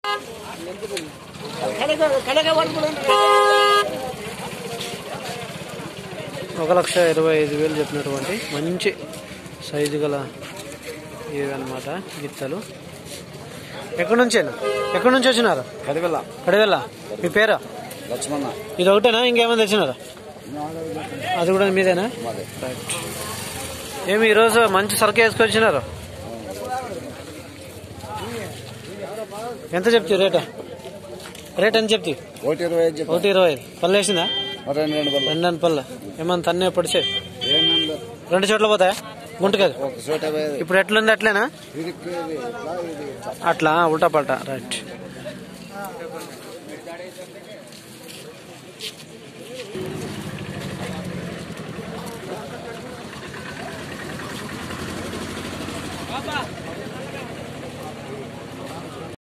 ఒక లక్ష ఇరవై ఐదు వేలు చెప్పినటువంటి మంచి సైజు గల ఇవి అనమాట గిత్తలు ఎక్కడి నుంచేనా ఎక్కడి నుంచి వచ్చినారు కడివెల్ల కడివెల్ల మీ పేరా లక్ష్మణ ఇది ఒకటేనా ఇంకేమైనా తెచ్చినారా అది కూడా మీదేనా మాదే రైట్ ఏమి ఈరోజు మంచి సరుకు వేసుకొచ్చినారు ఎంత చెప్తావు రేట్ రేట్ ఎంత చెప్తావు ఒకటి ఇరవై ఐదు చెప్పు ఒకటి ఇరవై ఐదు పళ్ళు వేసిందా రెండు రెండు పళ్ళు రెండు పళ్ళ ఏమన్నా తన్నే పడిచే ఏమేమి లేదు. రెండు చోట్ల పోతాయా గుంట కాదు ఒక చోట యాభై ఐదు. ఇప్పుడు ఎట్లుంది అట్లేనా ఇది ఇది ఇట్లా, ఇది ఇట్లా. అట్లా ఉల్టా పల్టా రైట్ బాబా